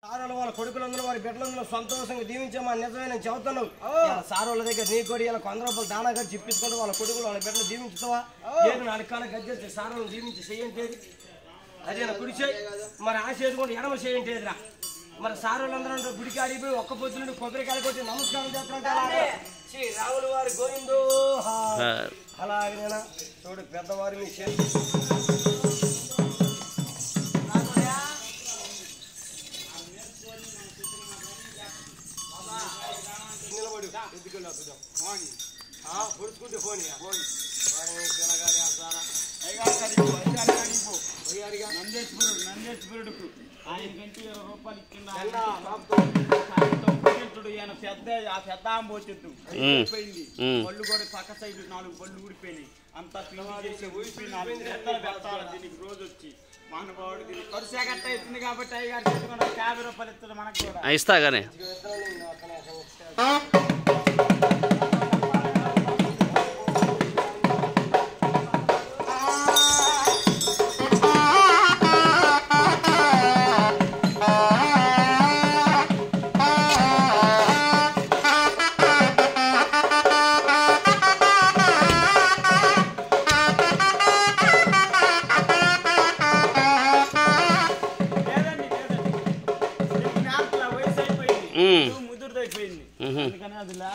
సారోళ్ళ వాళ్ళ కొడుకులందరూ వారి బిడ్డలందరూ సంతోషంగా దీవించామా నిజమే నేను చెబుతున్నావు ఇలా సారోళ్ళ దగ్గర నీ కొడి ఇలా వంద రూపాయలు దానా గారు చిప్పించుకుంటూ వాళ్ళ కొడుకులు వాళ్ళ బిడ్డలు దీవించుతావా నేను నాలుగు కాళ్ళ గజ్జెత్తి సారోళ్ళని దీవించి చేయండి అదే నా కుడి చేయి మరి ఆ చేతి కూడా ఎడమ చేయండి ఎదురా మరి సారోళ్ళందరూ అంటారు గుడికి ఆడిపోయి ఒక్క పొద్దు నుండి కొబ్బరికాయలు కొట్టి నమస్కారం చేస్తారంటే శ్రీ రాముల వారి గోవిందో అలాగేనా చూడు పెద్దవారి మీ చేతి నిలబడు ఎందుకెళ్ళి వస్తుందాం పొడుచుకుంటే ఫోన్ ఫోన్ నందేశ్వరుడు నందేశ్వరుడుకు ఆయన కంటే ఇరవై రూపాయలు ఇచ్చిండు జెండా సాయంత్రం పూజించుడు ఈయన పెద్ద ఆ పెద్ద ఆంబోచెట్టు ఊడిపోయింది పళ్ళు కూడా పక్క సైడ్ నాలుగు పళ్ళు ఊడిపోయినాయి అంతా క్లీన్ చేసి ఊడిపోయి నాలుగు రెత్తలు పెట్టాలి దీనికి రోజు వచ్చి మానవాడు దీనికి ఖర్చు ఎగట్ట అవుతుంది కాబట్టి అయ్యగారు చెప్పుకున్న యాభై రూపాయలు ఇస్తుంది మనకు కూడా ఇస్తా కానీ లేదండి లేదండి దీనికి నేర్పల వయసు అయిపోయింది ఉమ్. ముదురుదైపోయింది మ్హూ. అందుకని అది లే-